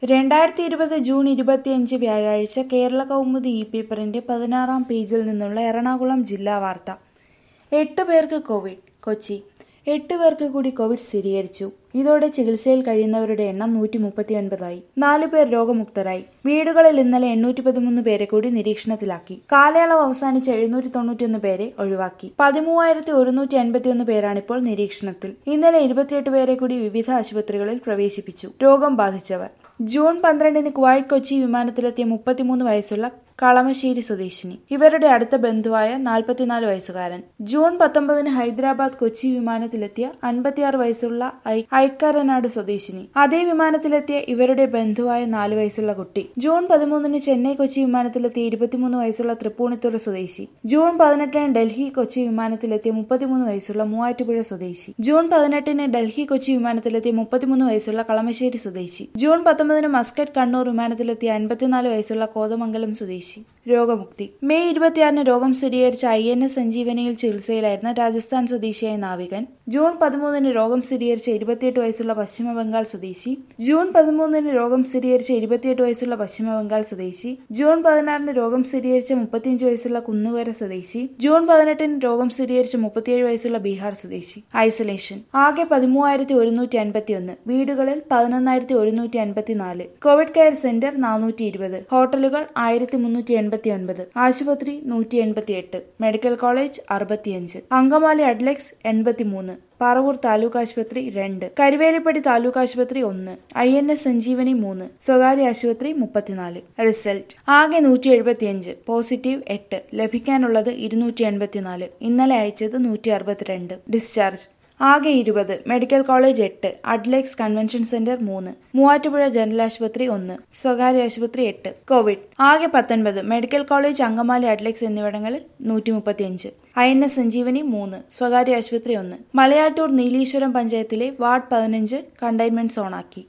രണ്ടായിരത്തി ഇരുപത് ജൂൺ ഇരുപത്തിയഞ്ച് വ്യാഴാഴ്ച കേരള കൗമുദി ഇ പേപ്പറിന്റെ പതിനാറാം പേജിൽ നിന്നുള്ള എറണാകുളം ജില്ലാ വാർത്ത എട്ട് പേർക്ക് കോവിഡ് കൊച്ചി എട്ട് പേർക്ക് കൂടി കോവിഡ് സ്ഥിരീകരിച്ചു ഇതോടെ ചികിത്സയിൽ കഴിയുന്നവരുടെ എണ്ണം നൂറ്റി മുപ്പത്തിയൊൻപതായി നാലു പേർ രോഗമുക്തരായി വീടുകളിൽ ഇന്നലെ എണ്ണൂറ്റി പതിമൂന്ന് പേരെ കൂടി നിരീക്ഷണത്തിലാക്കി കാലയളവ് അവസാനിച്ച എഴുന്നൂറ്റി തൊണ്ണൂറ്റിയൊന്ന് പേരെ ഒഴിവാക്കി പതിമൂവായിരത്തി ഒരുന്നൂറ്റി അൻപത്തിയൊന്ന് പേരാണിപ്പോൾ നിരീക്ഷണത്തിൽ ഇന്നലെ ഇരുപത്തിയെട്ട് പേരെ കൂടി വിവിധ ആശുപത്രികളിൽ പ്രവേശിപ്പിച്ചു രോഗം ബാധിച്ചവർ ജൂൺ പന്ത്രണ്ടിന് കുവൈറ്റ് കൊച്ചി വിമാനത്തിലെത്തിയ മുപ്പത്തിമൂന്ന് വയസ്സുള്ള കളമശ്ശേരി സ്വദേശിനി ഇവരുടെ അടുത്ത ബന്ധുവായ നാൽപ്പത്തിനാല് വയസ്സുകാരൻ ജൂൺ പത്തൊമ്പതിന് ഹൈദരാബാദ് കൊച്ചി വിമാനത്തിലെത്തിയ അൻപത്തിയാറ് വയസ്സുള്ള ഐ- ഐക്കരനാട് സ്വദേശിനി അതേ വിമാനത്തിലെത്തിയ ഇവരുടെ ബന്ധുവായ നാല് വയസ്സുള്ള കുട്ടി ജൂൺ പതിമൂന്നിന് ചെന്നൈ കൊച്ചി വിമാനത്തിലെത്തിയ ഇരുപത്തിമൂന്ന് വയസ്സുള്ള തൃപ്പൂണിത്തുറ സ്വദേശി ജൂൺ പതിനെട്ടിന് ഡൽഹി കൊച്ചി വിമാനത്തിലെത്തിയ മുപ്പത്തിമൂന്ന് വയസ്സുള്ള മൂവാറ്റുപുഴ സ്വദേശി ജൂൺ പതിനെട്ടിന് ഡൽഹി കൊച്ചി വിമാനത്തിലെത്തിയ മുപ്പത്തിമൂന്ന് വയസ്സുള്ള കളമശ്ശേരി സ്വദേശി ജൂൺ പത്തൊമ്പതിന് മസ്കറ്റ് കണ്ണൂർ വിമാനത്തിലെത്തിയ അൻപത്തിനാല് വയസ്സുള്ള കോതമംഗലം സ്വദേശി രോഗമുക്തി മെയ് ഇരുപത്തിയാറിന് രോഗം സ്ഥിരീകരിച്ച ഐ എൻ എസ് സഞ്ജീവനിയിൽ ചികിത്സയിലായിരുന്ന രാജസ്ഥാൻ സ്വദേശിയായ നാവികൻ ജൂൺ പതിമൂന്നിന് രോഗം സ്ഥിരീകരിച്ച ഇരുപത്തിയെട്ട് വയസ്സുള്ള പശ്ചിമ ബംഗാൾ സ്വദേശി ജൂൺ പതിമൂന്നിന് രോഗം സ്ഥിരീകരിച്ച ഇരുപത്തിയെട്ട് വയസ്സുള്ള പശ്ചിമ ബംഗാൾ സ്വദേശി ജൂൺ പതിനാറിന് രോഗം സ്ഥിരീകരിച്ച മുപ്പത്തിയഞ്ച് വയസ്സുള്ള കുന്നുകര സ്വദേശി ജൂൺ പതിനെട്ടിന് രോഗം സ്ഥിരീകരിച്ച മുപ്പത്തിയേഴ് വയസ്സുള്ള ബീഹാർ സ്വദേശി ഐസൊലേഷൻ ആകെ പതിമൂവായിരത്തി ഒരുന്നൂറ്റി അൻപത്തിയൊന്ന് വീടുകളിൽ പതിനൊന്നായിരത്തി ഒരുന്നൂറ്റി അൻപത്തിനാല് കോവിഡ് കെയർ സെന്റർ നാനൂറ്റി ഇരുപത് ഹോട്ടലുകൾ ആയിരത്തി മുന്നൂറ്റി എൺപത്തി ഒൻപത് ആശുപത്രി നൂറ്റി എൺപത്തി എട്ട് മെഡിക്കൽ കോളേജ് അറുപത്തിയഞ്ച് അങ്കമാലി അഡ്ലെക്സ് എൺപത്തിമൂന്ന് പറവൂർ താലൂക്ക് ആശുപത്രി രണ്ട് കരുവേലിപ്പടി താലൂക്ക് ആശുപത്രി ഒന്ന് ഐ എൻ എസ് സഞ്ജീവനി മൂന്ന് സ്വകാര്യ ആശുപത്രി മുപ്പത്തിനാല് റിസൾട്ട് ആകെ നൂറ്റി എഴുപത്തിയഞ്ച് പോസിറ്റീവ് എട്ട് ലഭിക്കാനുള്ളത് ഇരുന്നൂറ്റി എൺപത്തിനാല് ഇന്നലെ അയച്ചത് നൂറ്റി അറുപത്തിരണ്ട് ഡിസ്ചാർജ് ആകെ ഇരുപത് മെഡിക്കൽ കോളേജ് എട്ട് അഡ്ലെക്സ് കൺവെൻഷൻ സെന്റർ മൂന്ന് മൂവാറ്റുപുഴ ജനറൽ ആശുപത്രി ഒന്ന് സ്വകാര്യ ആശുപത്രി എട്ട് കോവിഡ് ആകെ പത്തൊൻപത് മെഡിക്കൽ കോളേജ് അങ്കമാലി അഡ്ലെക്സ് എന്നിവിടങ്ങളിൽ നൂറ്റി മുപ്പത്തിയഞ്ച് ഐ എൻ എസ് സഞ്ജീവനി മൂന്ന് സ്വകാര്യ ആശുപത്രി ഒന്ന് മലയാറ്റൂർ നീലീശ്വരം പഞ്ചായത്തിലെ വാർഡ് പതിനഞ്ച് കണ്ടെയ്ൻമെന്റ് സോണാക്കി